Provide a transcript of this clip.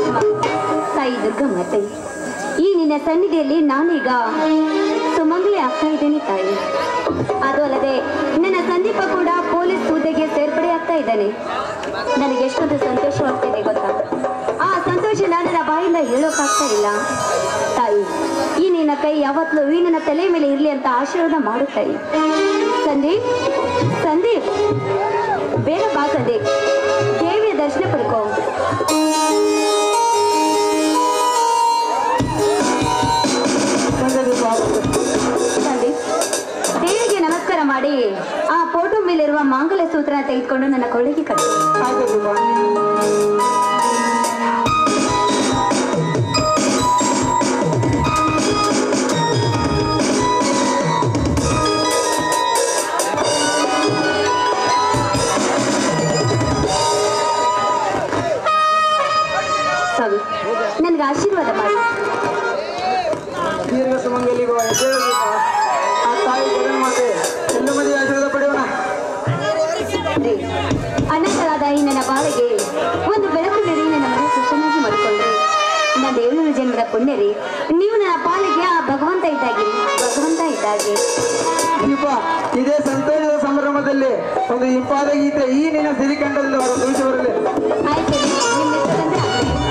ತಾಯಿ ದುರ್ಗಮ್ಮತೆ ಈ ನಿನ್ನ ಸನ್ನಿಧಿಯಲ್ಲಿ ನಾನೀಗ ಸುಮಂಗಲಿ ಆಗ್ತಾ ಇದ್ದೇನೆ ತಾಯಿ ಅದು ಅಲ್ಲದೆ ನನ್ನ ಸಂದೀಪ ಕೂಡ ಪೊಲೀಸ್ ಹುದ್ದೆಗೆ ಸೇರ್ಪಡೆ ಆಗ್ತಾ ಇದ್ದಾನೆ ನನಗೆ ಎಷ್ಟೊಂದು ಸಂತೋಷವಾಗ್ತಿದೆ ಗೊತ್ತಾ ಆ ಸಂತೋಷ ನನ್ನ ಬಾಯಿಂದ ಹೇಳೋಕ್ಕಾಗ್ತಾ ಇಲ್ಲ ತಾಯಿ ಈ ನಿನ್ನ ಕೈ ಯಾವತ್ತೂ ಈ ನನ್ನ ತಲೆ ಮೇಲೆ ಇರಲಿ ಅಂತ ಆಶೀರ್ವಾದ ಮಾಡು ತಾಯಿ ಸಂದೀಪ್ ಸಂದೀಪ್ ಬೇಗ ಬಾ ಸಂದೀಪ್ ದೇವಿಯ ದರ್ಶನ ಪಡ್ಕೋ ಸಂದೀಪ್ ದೇವಿಗೆ ನಮಸ್ಕಾರ ಮಾಡಿ ಆ ಫೋಟೋ ಮೇಲಿರುವ ಮಾಂಗಲ್ಯ ಸೂತ್ರ ತೆಗೆದುಕೊಂಡು ನನ್ನ ಕೊಳ್ಳಿಗೆ ಕಟ್ಟು ಸ್ವಾಮಿ ನನಗೆ ಆಶೀರ್ವಾದ ಮಾಡಿ ದೀರ್ಘ ಸುಮಂಗಲಿಗೂ ಎದ್ದೇಳಬೇಕು ಆ ತಾಯಿ ಜಗನ್ಮಾತೆ ಹೆಣ್ಣು ಮದುವೆ ಆಶೀರ್ವಾದ ಪಡೆಯೋಣ ರೀ, ಅನಂತರಾದ ಈ ನನ್ನ ಬಾಳಿಗೆ ಒಂದು ಬೆಳಕು ನೀಡಿ ನನ್ನ ಮನೆ ಸುಸನ್ನಾಗಿ ಮಾಡಿಕೊಂಡ್ರಿ ನನ್ನ ಏಳು ಜನ್ಮದ ಪುಣ್ಯ ರೀ ನೀವು ನನ್ನ ಪಾಲಿಗೆ ಆ ಭಗವಂತ ಇದ್ದಾಗಿರಿ ಭಗವಂತ ಇದ್ದಾಗೆ ದೀಪ ಇದೇ ಸಂತೋಷದ ಸಂಭ್ರಮದಲ್ಲಿ ಒಂದು ಇಂಪಾದ ಗೀತೆ ಈ ನಿನ್ನ ಸಿರಿಕಂಠದಿಂದ ಹೊರ ತಿಳಿಸಿ ಬರಲಿ ಆಯ್ತು ರೀ, ನಿಮ್ಮ ಹೆಸರಂದ್ರೆ ಆಗ್ಲಿ.